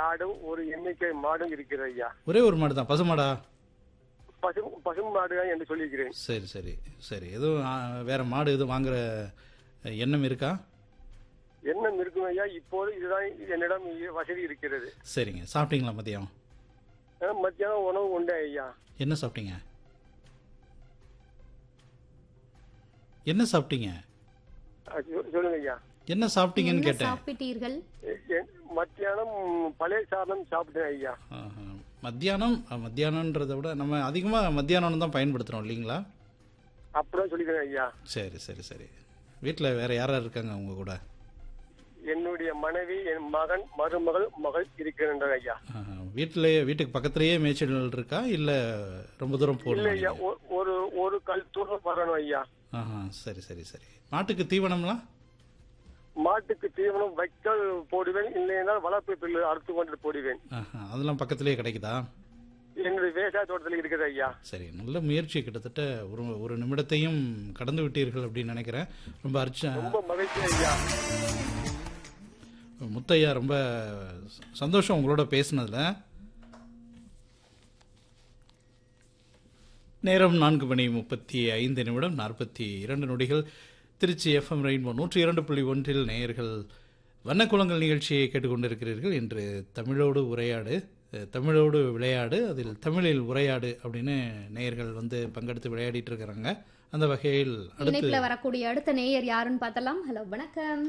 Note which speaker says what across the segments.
Speaker 1: ஆடும் ஒரு எண்ணிக்கை மாடும் இருக்கிறது ஐயா
Speaker 2: ஒரே ஒரு மாடு தான் பசுமாடா
Speaker 1: பசு பசு மாடு தான் என்று சொல்லியிருக்கிறேன்
Speaker 2: சரி சரி சரி எதுவும் ஆ, வேற மாடு எதுவும் வாங்குற எண்ணம் இருக்கா
Speaker 1: எண்ணம் இருக்கும் ஐயா இப்போது இதுதான் என்னிடம் இ- வசதி இருக்கிறது
Speaker 2: சரிங்க சாப்பிட்டீங்களா மதியம்
Speaker 1: ஆனா, மத்தியானம் உணவு உண்டு ஐயா
Speaker 2: என்ன சாப்பிட்டீங்க என்ன சாப்பிட்டீங்க
Speaker 1: அது சொ- சொல்லுங்க ஐயா
Speaker 2: என்ன சாப்பிட்டீங்கன்னு
Speaker 3: என்ன
Speaker 2: கேட்டேன்
Speaker 3: சாப்பிட்டீர்கள்
Speaker 1: எ- எ- மத்தியானம் பழைய சாதம் சாப்பிட்டேன் ஐயா
Speaker 2: ஆஹா. மத்தியானம் அ, மத்தியானம்ன்றதை விட நம்ம அதிகமாக மத்தியானம் தான் பயன்படுத்துகிறோம் இல்லைங்களா
Speaker 1: அப்படிதான் சொல்லிக்கிறேன் ஐயா
Speaker 2: சரி சரி சரி வீட்டில் வேற யார் யார் இருக்காங்க உங்க கூட
Speaker 1: என்னுடைய மனைவி என் மகன் மருமகள் மகள் இருக்கிறார்கள் ஐயா
Speaker 2: வீட்டிலேயே வீட்டுக்கு பக்கத்துலேயே மேய்ச்சல் இருக்கா இல்லை ரொம்ப தூரம்
Speaker 1: இல்ல
Speaker 2: போகணும்
Speaker 1: ஐயா ஒ- ஒரு ஒரு கல் தூரம் வரணும் ஐயா
Speaker 2: ஆஹா சரி சரி சரி மாட்டுக்கு தீவனம்லாம்
Speaker 1: மாட்டுக்கு தீவனம் வைக்கல் போடுவேன் இல்லைன்னா வளர்ப்பு பில்லு அறுத்து கொண்டு போடுவேன்
Speaker 2: ஆஹா அதெல்லாம் பக்கத்துலேயே கிடைக்குதா
Speaker 1: என்னுடைய விவசாய தோட்டத்தில் இருக்குது ஐயா
Speaker 2: சரி நல்ல முயற்சி கிட்டத்தட்ட ஒரு ஒரு நிமிடத்தையும் கடந்து விட்டீர்கள் அப்படின்னு நினைக்கிறேன் ரொம்ப அர்ச்ச
Speaker 1: ரொம்ப மகிழ்ச்சி ஐயா
Speaker 2: முத்தையா ரொம்ப சந்தோஷம் உங்களோட பேசுனதுல நேரம் நான்கு மணி முப்பத்தி ஐந்து நிமிடம் நாற்பத்தி இரண்டு நொடிகள் திருச்சி எஃப்எம் ரெயின்போ நூற்றி இரண்டு புள்ளி ஒன்றில் நேயர்கள் வண்ணக்குளங்கள் நிகழ்ச்சியை கேட்டுக்கொண்டிருக்கிறீர்கள் இன்று தமிழோடு உரையாடு அஹ், தமிழோடு விளையாடு அதில் தமிழில் உரையாடு அப்படின்னு நேயர்கள் வந்து பங்கெடுத்து விளையாடிட்டு இருக்கிறாங்க அந்த வகையில் அடுத்து
Speaker 3: இணைப்புல வரக்கூடிய அடுத்த நேயர் யாருன்னு பார்த்தலாம் ஹலோ வணக்கம்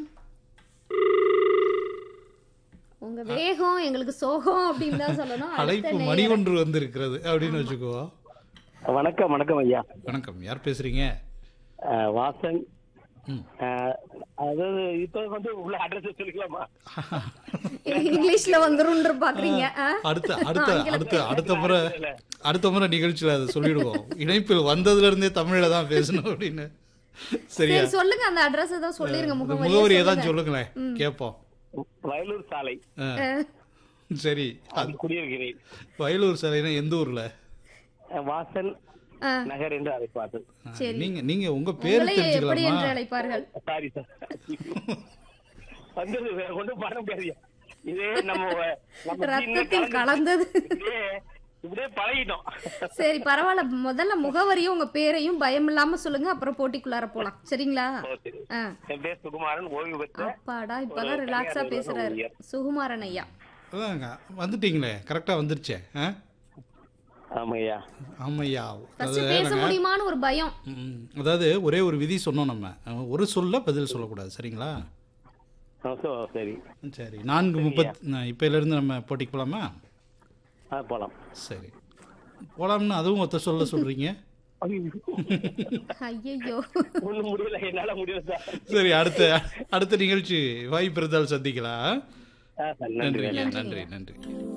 Speaker 3: உங்க வேகம் எங்களுக்கு சோகம் அப்படின்னு தான் சொல்லணும் அடுத்த
Speaker 2: அழைப்பு
Speaker 3: நேயர்.
Speaker 2: மணி ஒன்று வந்திருக்கிறது அப்படின்னு வச்சுக்குவோம்
Speaker 4: வணக்கம் வணக்கம் ஐயா
Speaker 2: வணக்கம் யார் பேசுறீங்க
Speaker 4: அஹ், வாசன்
Speaker 2: ம்.
Speaker 4: அஹ், அதாவது இப்ப வந்து உள்ள அட்ரஸ் சொல்லிக்கலாமா
Speaker 3: இங்கிலீஷ்ல வந்துரும் பாக்குறீங்க ஆ?
Speaker 2: அடுத்த அடுத்த அடுத்த அடுத்த முறை அடுத்த முறை நிகழ்ச்சியில அதை சொல்லிடுவோம் இணைப்பில் வந்ததுல இருந்தே தமிழ்ல தான் பேசணும் அப்படின்னு சரியா
Speaker 3: சரி சொல்லுங்க அந்த அட்ரஸ் தான் சொல்லிருங்க
Speaker 2: இந்த
Speaker 3: முகவரி
Speaker 2: முகவரியை தான் சொல்லுங்களேன் கேட்போம்
Speaker 4: வயலூர் சாலை
Speaker 2: ஆ. சரி
Speaker 4: அது குடியிருக்கிறேன்
Speaker 2: வயலூர் சாலைனா எந்த ஊர்ல
Speaker 4: அஹ், வாசன்
Speaker 3: ஆ,
Speaker 4: நகர் என்று அழைப்பார்கள்
Speaker 2: ஆ,
Speaker 3: சரி.
Speaker 2: நீங்க நீங்க உங்க பேர்
Speaker 3: உங்களை எப்படி
Speaker 2: தெரிஞ்சுக்கலாமா
Speaker 3: என்று அழைப்பார்கள்
Speaker 4: சாரி சார் வந்தது வேற ஒன்றும் பண்ண முடியாது இதே நம்ம வ- நம்ம சின்ன
Speaker 3: ரத்தத்தில்
Speaker 4: கலந்து-
Speaker 3: கலந்தது
Speaker 4: இப்படியே இப்படியே பழகிட்டோம்
Speaker 3: சரி பரவாயில்ல முதல்ல முகவரியும் உங்க பேரையும் பயம் இல்லாம சொல்லுங்க அப்புறம் போட்டிக்குள்ளார போலாம் சரிங்களா
Speaker 4: ஓ, சரி.
Speaker 3: ஆ
Speaker 4: என் பேர் சுகுமாரன் ஓய்வு பெற்ற
Speaker 3: அப்பாடா இப்பதான் ரிலாக்ஸா பேசுறாரு சுகுமாரன் ஐயா
Speaker 2: அதாங்க வந்துட்டீங்களே கரெக்டா வந்துருச்சே ஆ?
Speaker 4: ஆமாய்யா
Speaker 2: ஆமையா
Speaker 3: ஃபர்ஸ்ட் பேச முடியுமான்னு ஒரு பயம்
Speaker 2: ம், அதாவது ஒரே ஒரு விதி சொன்னோம் நம்ம அஹ், ஒரு சொல்ல பதில் சொல்லக்கூடாது சரிங்களா
Speaker 4: ஆ, சோ, சரி
Speaker 2: சரி நான்கு முப்பத் இப்போலேருந்து நம்ம போட்டிக்கு போகலாமா
Speaker 4: ஆ போலாம்
Speaker 2: சரி போலாம்னு அதுவும் ஒத்த சொல்ல சொல்றீங்க
Speaker 3: ஐயோ
Speaker 4: ஒண்ணும் முடியல என்னால முடியல சார்
Speaker 2: சரி அடுத்த அடுத்த நிகழ்ச்சி வாய்ப்பு இருந்தால் சந்திக்கலாம்
Speaker 4: ஆ, சார், நன்றி
Speaker 2: நன்றி நன்றி நன்றி